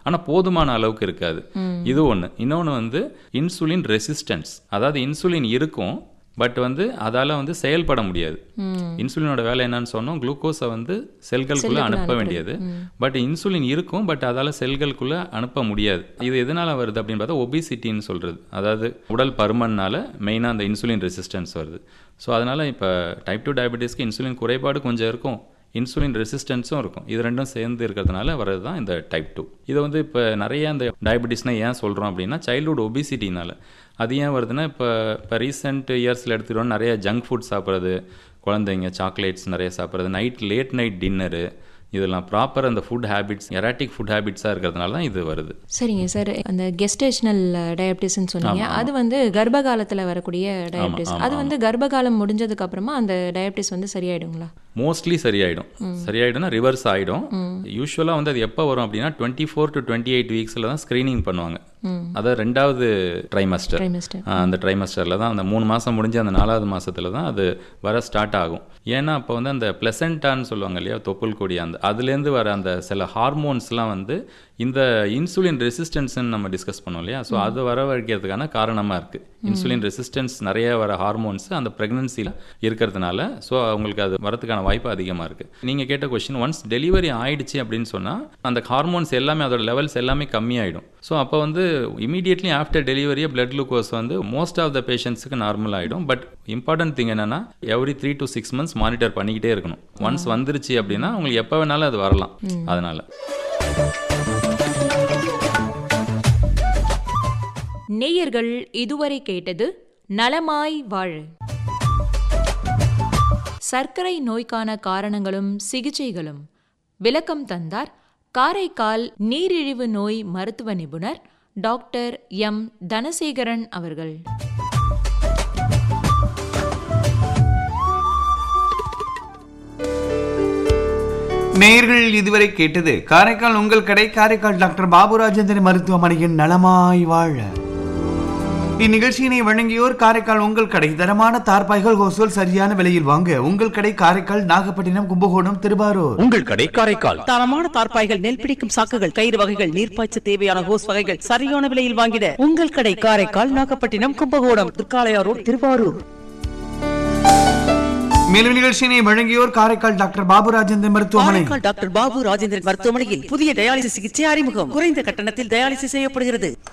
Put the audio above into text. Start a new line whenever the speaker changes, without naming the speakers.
ஆனால் போதுமான அளவுக்கு இருக்காது இது ஒன்று இன்னொன்று வந்து இன்சுலின் ரெசிஸ்டன்ஸ் அதாவது இன்சுலின் இருக்கும் பட் வந்து அதால் வந்து செயல்பட முடியாது இன்சுலினோட வேலை என்னன்னு சொன்னோம் குளுக்கோஸை வந்து செல்களுக்குள்ளே அனுப்ப வேண்டியது பட் இன்சுலின் இருக்கும் பட் அதால் செல்களுக்குள்ளே அனுப்ப முடியாது இது எதனால் வருது அப்படின்னு பார்த்தா ஒபிசிட்டின்னு சொல்கிறது அதாவது உடல் பருமன்னால மெயினாக அந்த இன்சுலின் ரெசிஸ்டன்ஸ் வருது ஸோ அதனால் இப்போ டைப் டூ டயபெட்டிஸ்க்கு இன்சுலின் குறைபாடு கொஞ்சம் இருக்கும் இன்சுலின் ரெசிஸ்டன்ஸும் இருக்கும் இது ரெண்டும் சேர்ந்து இருக்கிறதுனால வர்றது தான் இந்த டைப் டூ இதை வந்து இப்போ நிறைய இந்த டயபெட்டிஸ்னால் ஏன் சொல்கிறோம் அப்படின்னா சைல்டுஹுட் ஒபிசிட்டினால அது ஏன் வருதுன்னா இப்போ இப்போ ரீசெண்ட் இயர்ஸில் எடுத்துக்கிறோம் நிறைய ஜங்க் ஃபுட் சாப்பிட்றது குழந்தைங்க சாக்லேட்ஸ் நிறைய சாப்பிட்றது நைட் லேட் நைட் டின்னரு இதெல்லாம் ப்ராப்பர் அந்த ஃபுட் ஹேபிட்ஸ் எராட்டிக் ஃபுட் ஹேபிட்ஸாக இருக்கிறதுனால தான் இது வருது
சரிங்க சார் அந்த கெஸ்டேஷனல் டயபிட்டிஸ்ன்னு சொன்னீங்க அது வந்து கர்ப்ப காலத்தில் வரக்கூடிய டயபிட்டிஸ் அது வந்து கர்ப்ப காலம் முடிஞ்சதுக்கு அப்புறமா அந்த டயபிட்டிஸ் வந்து சரியாயிடுங்களா
மோஸ்ட்லி சரியாயிடும் சரியாயிடும்னா ரிவர்ஸ் ஆகிடும் யூஸ்வலாக வந்து அது எப்போ வரும் அப்படின்னா twenty four to twenty eight வீக்ஸில் தான் ஸ்க்ரீனிங் பண்ணுவாங்க அதாவது ரெண்டாவது ட்ரைமஸ்டர்
Trimester.
அந்த ட்ரைமஸ்டரில் தான் அந்த மூணு மாதம் முடிஞ்சு அந்த நாலாவது மாசத்துல தான் அது வர ஸ்டார்ட் ஆகும் ஏன்னா அப்போ வந்து அந்த பிளசண்டான்னு சொல்லுவாங்க இல்லையா தொப்புள் கொடி அந்த அதுலேருந்து வர அந்த சில ஹார்மோன்ஸ்லாம் வந்து இந்த இன்சுலின் ரெசிஸ்டன்ஸ்னு நம்ம டிஸ்கஸ் பண்ணோம் இல்லையா ஸோ அது வர வைக்கிறதுக்கான காரணமாக இருக்குது இன்சுலின் ரெசிஸ்டன்ஸ் நிறைய வர ஹார்மோன்ஸ் அந்த ப்ரெக்னன்சியில் இருக்கிறதுனால ஸோ அவங்களுக்கு அது வரதுக்கான வாய்ப்பு அதிகமாக இருக்குது நீங்கள் கேட்ட கொஸ்டின் ஒன்ஸ் டெலிவரி ஆயிடுச்சு அப்படின்னு சொன்னால் அந்த ஹார்மோன்ஸ் எல்லாமே அதோட லெவல்ஸ் எல்லாமே கம்மியாயிடும் ஸோ அப்போ வந்து இமீடியட்லி ஆஃப்டர் டெலிவரியே பிளட் குளுக்கோஸ் வந்து மோஸ்ட் ஆஃப் த பேஷண்ட்ஸுக்கு நார்மல் ஆகிடும் பட் இம்பார்ட்டன்ட் திங் என்னன்னா every three to six months monitor பண்ணிக்கிட்டே இருக்கணும் ஒன்ஸ் வந்துருச்சு அப்படின்னா உங்களுக்கு எப்போ வேணாலும் அது வரலாம் அதனால
நேயர்கள் இதுவரை கேட்டது நலமாய் வாழ சர்க்கரை நோய்க்கான காரணங்களும் சிகிச்சைகளும் விளக்கம் தந்தார் காரைக்கால் நீரிழிவு நோய் மருத்துவ நிபுணர் டாக்டர் எம் தனசேகரன் அவர்கள்
நேயர்கள் இதுவரை கேட்டது காரைக்கால் உங்கள் கடை காரைக்கால் டாக்டர் பாபு ராஜேந்திரன் மருத்துவமனையின் நலமாய் வாழ இந்நிகழ்ச்சியினை வழங்கியோர் காரைக்கால் உங்கள் கடை தரமான தார்பாய்கள் ஹோசோல் சரியான விலையில் வாங்க உங்கள் கடை காரைக்கால் நாகப்பட்டினம் கும்பகோணம் திருவாரூர்
உங்கள் கடை காரைக்கால்
தரமான தார்ப்பாய்கள் நெல் பிடிக்கும் சாக்குகள் கயிறு வகைகள் நீர்ப்பாய்ச்ச தேவையான ஹோஸ் வகைகள் சரியான விலையில் வாங்கிட உங்கள் கடை காரைக்கால் நாகப்பட்டினம் கும்பகோணம் திருக்காளையாரோடு திருவாரூர்
மேலும் நிகழ்ச்சியினை வழங்கியோர் காரைக்கால் டாக்டர் பாபு ராஜேந்திரன் மருத்துவமனை
காரைக்கால் டாக்டர் பாபு ராஜேந்திரன் மருத்துவமனையில் புதிய டயாலிசிஸ் சிகிச்சை அறிமுகம் குறைந்த கட்டணத்தில் டயாலிசிஸ் செய்யப்படுகிறது